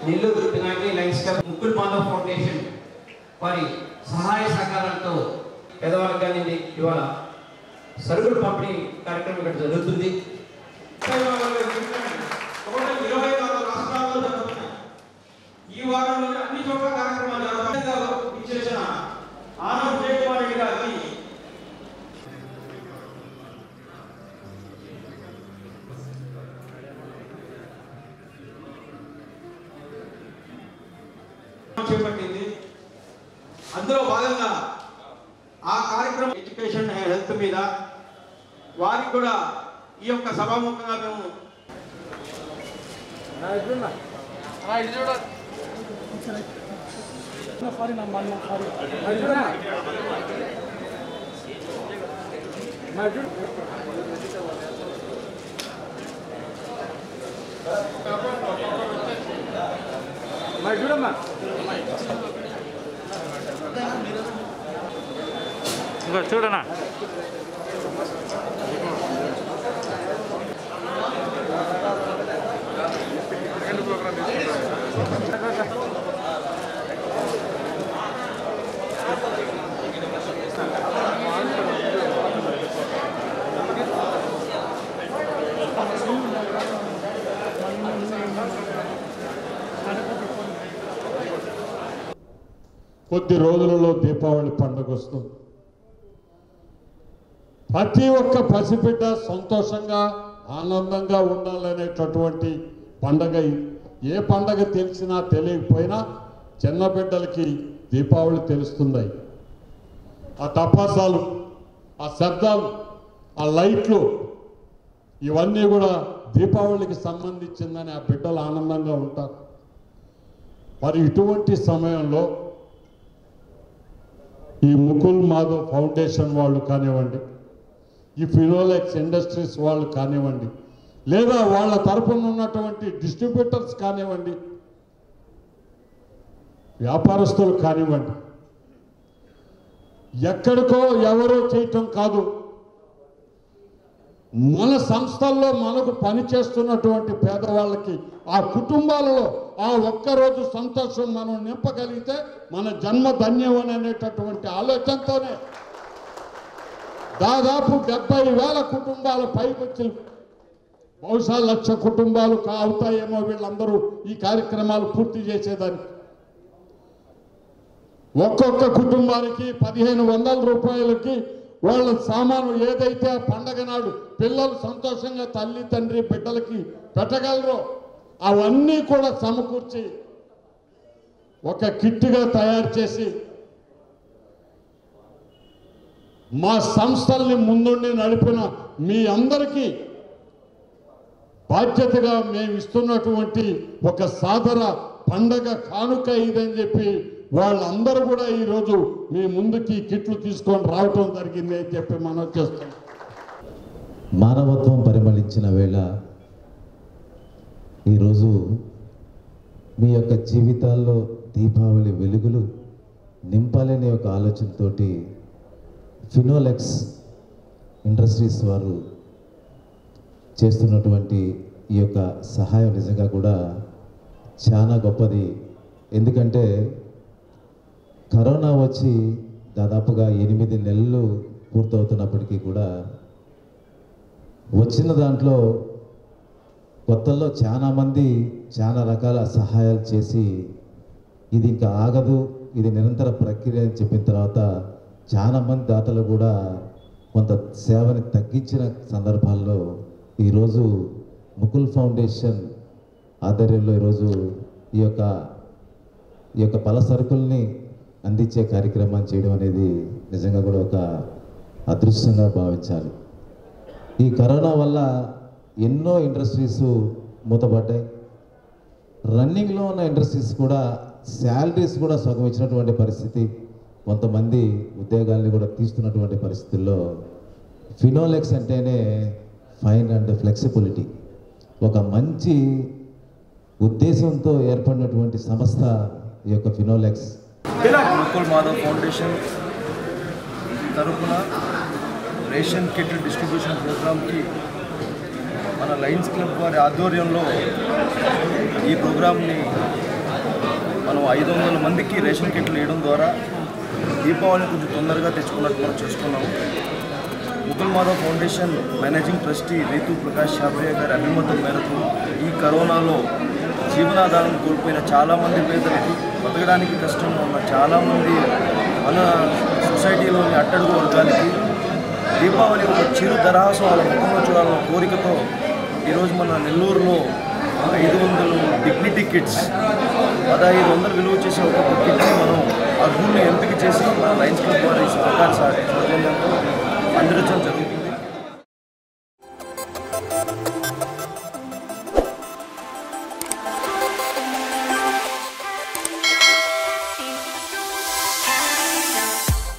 Nellore Pinaki Lions club Mukul Madhav foundation వారి సహాయ సహకారాలతో పేదవర్గానికి ఇవాళ సరుకులు పంపిణీ కార్యక్రమం ఇక్కడ జరుగుతుంది టోటల్ ఇరవై నాలుగు రాష్ట్రాల్లో జరుగుతున్నాయి ఈ వారంలోనే అన్ని చోట్ల కార్యక్రమాలు జరుగుతాయి ఇచ్చేసిన ఆనంద్ జయకుమార్ రెడ్డి గారికి చేపట్టింది అందులో భాగంగా ఆ కార్యక్రమం ఎడ్యుకేషన్ హెల్త్ మీద వారికి కూడా ఈ యొక్క సభాముఖంగా మేము ఇంకో చూడనా కొద్ది రోజులలో దీపావళి పండుగ వస్తుంది ప్రతి ఒక్క పసిబిడ్డ సంతోషంగా ఆనందంగా ఉండాలనేటటువంటి పండగ ఇది. ఏ పండగ తెలిసినా తెలియకపోయినా చిన్న బిడ్డలకి దీపావళి తెలుస్తుంది ఆ టపాసాలు ఆ శబ్దాలు ఆ లైట్లు ఇవన్నీ కూడా దీపావళికి సంబంధించిందని ఆ బిడ్డలు ఆనందంగా ఉంటారు మరి ఇటువంటి సమయంలో ఈ ముకుల్ మాధవ్ ఫౌండేషన్ వాళ్ళు కానివ్వండి ఈ ఫినోలెక్స్ ఇండస్ట్రీస్ వాళ్ళు కానివ్వండి లేదా వాళ్ళ తరపున ఉన్నటువంటి డిస్ట్రిబ్యూటర్స్ కానివ్వండి వ్యాపారస్తులు కానివ్వండి ఎక్కడికో ఎవరో చేయటం కాదు మన సంస్థల్లో మనకు పని చేస్తున్నటువంటి పేదవాళ్ళకి ఆ కుటుంబాలలో ఆ ఒక్కరోజు సంతోషం మనం నింపగలిగితే మన జన్మ ధన్యం అని అనేటటువంటి ఆలోచనతోనే దాదాపు డెబ్బై వేల కుటుంబాల పైకొచ్చి బహుశా లక్ష కుటుంబాలు కా- అవుతాయేమో వీళ్ళందరూ ఈ కార్యక్రమాలు పూర్తి చేసేదానికి ఒక్కొక్క కుటుంబానికి పదిహేను వందల రూపాయలకి వాళ్ళ సామాను ఏదైతే ఆ పండగ నాడు పిల్లలు సంతోషంగా తల్లి తండ్రి బిడ్డలకి పెట్టగలరో అవన్నీ కూడా సమకూర్చి ఒక కిట్గా తయారు చేసి మా సంస్థల్ని ముందుండి నడిపిన మీ అందరికీ బాధ్యతగా మేము ఇస్తున్నటువంటి ఒక సాదర పండగ కానుక ఇదని చెప్పి వాళ్ళందరూ కూడా ఈరోజు మీ ముందుకి కిట్లు తీసుకొని రావటం జరిగింది అని చెప్పి మనం చేస్తాం మానవత్వం పరిమళించిన వేళ ఈరోజు మీ యొక్క జీవితాల్లో దీపావళి వెలుగులు నింపాలనే ఒక ఆలోచనతోటి ఫినోలెక్స్ ఇండస్ట్రీస్ వారు చేస్తున్నటువంటి ఈ యొక్క సహాయం నిజంగా కూడా చాలా గొప్పది ఎందుకంటే కరోనా వచ్చి దాదాపుగా ఎనిమిది నెలలు పూర్తవుతున్నప్పటికీ కూడా వచ్చిన దాంట్లో కొత్తల్లో చాలామంది చాలా రకాల సహాయాలు చేసి ఇది ఇంకా ఆగదు ఇది నిరంతర ప్రక్రియ అని చెప్పిన తర్వాత చాలామంది దాతలు కూడా కొంత సేవని తగ్గించిన సందర్భాల్లో ఈరోజు ముకుల్ ఫౌండేషన్ ఆధ్వర్యంలో ఈరోజు ఈ యొక్క ఈ యొక్క పల సరుకుల్ని అందించే కార్యక్రమాన్ని చేయడం అనేది నిజంగా కూడా ఒక అదృష్టంగా భావించాలి ఈ కరోనా వల్ల ఎన్నో ఇండస్ట్రీస్ మూతపడ్డాయి రన్నింగ్లో ఉన్న ఇండస్ట్రీస్ కూడా శాలరీస్ కూడా సగం ఇచ్చినటువంటి పరిస్థితి కొంతమంది ఉద్యోగాల్ని కూడా తీస్తున్నటువంటి పరిస్థితుల్లో ఫినోలెక్స్ అంటేనే ఫైన్ అండ్ ఫ్లెక్సిబిలిటీ ఒక మంచి ఉద్దేశంతో ఏర్పడినటువంటి సంస్థ ఈ యొక్క ఫినోలెక్స్ ముకుల్ మాధవ్ ఫౌండేషన్ తరఫున రేషన్ కిట్ డిస్ట్రిబ్యూషన్ ప్రోగ్రామ్కి మన లయన్స్ క్లబ్ వారి ఆధ్వర్యంలో ఈ ప్రోగ్రామ్ని మనం ఐదు వందల మందికి రేషన్ కిట్లు వేయడం ద్వారా దీపావళిని కొంచెం తొందరగా తెచ్చుకున్నట్టు మనం చూసుకున్నాము Mukul Madhav foundation managing trustee Ritu Prakash Chhabria గారి అభిమతం మేరకు ఈ కరోనాలో జీవనాధారం కోల్పోయిన చాలామంది పేదలకి బతకడానికి కష్టంగా ఉన్న చాలామంది మన సొసైటీలోని అట్టడుగు వర్గాలకి దీపావళి ఒక చిరు దరహాసం వాళ్ళ ముఖంలో చూడాలన్న కోరికతో ఈరోజు మన నెల్లూరులో ఐదు వందలు డిగ్నిటీ కిట్స్ పదహైదు వందలు విలువ చేసే ఒక్కొక్క కిట్ని మనం అర్హుల్ని ఎంపిక చేసి మన లయన్స్ క్లబ్ వారి సహకార సహ-